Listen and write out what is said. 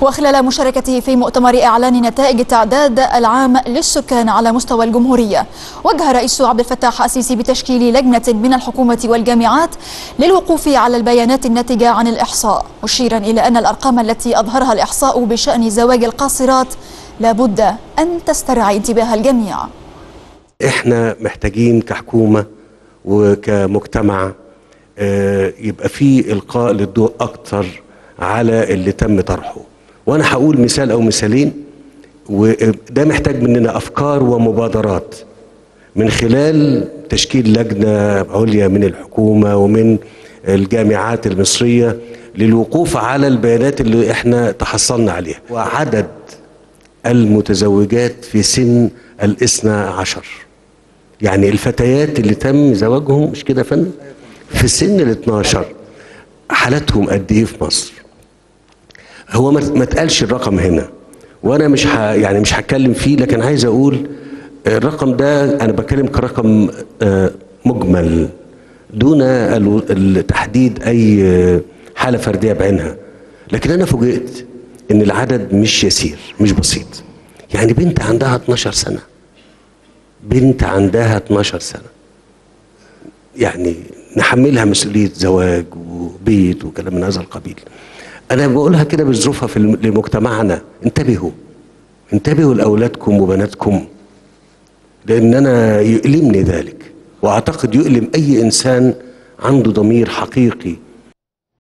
وخلال مشاركته في مؤتمر إعلان نتائج التعداد العام للسكان على مستوى الجمهورية وجه الرئيس عبد الفتاح السيسي بتشكيل لجنة من الحكومة والجامعات للوقوف على البيانات الناتجة عن الإحصاء مشيرا إلى أن الأرقام التي أظهرها الإحصاء بشأن زواج القاصرات لابد أن تسترعي انتباه الجميع احنا محتاجين كحكومة وكمجتمع آه، يبقى في إلقاء للضوء أكتر على اللي تم طرحه وأنا هقول مثال أو مثالين وده محتاج مننا أفكار ومبادرات من خلال تشكيل لجنة عليا من الحكومة ومن الجامعات المصرية للوقوف على البيانات اللي احنا تحصلنا عليها وعدد المتزوجات في سن الاثنى عشر يعني الفتيات اللي تم زواجهم مش كده يا فندم في سن ال 12 حالاتهم قد ايه في مصر هو ما ما اتقالش الرقم هنا وانا مش ح... يعني مش هتكلم فيه لكن عايز اقول الرقم ده انا بتكلم كرقم آه، مجمل دون الو- التحديد اي آه، حاله فرديه بعينها لكن انا فوجئت ان العدد مش يسير مش بسيط يعني بنت عندها 12 سنه بنت عندها 12 سنه يعني نحملها مسؤوليه زواج وبيت وكلام من هذا القبيل انا بقولها كده بظروفها في الم- لمجتمعنا انتبهوا انتبهوا لاولادكم وبناتكم لان انا يؤلمني ذلك واعتقد يؤلم اي انسان عنده ضمير حقيقي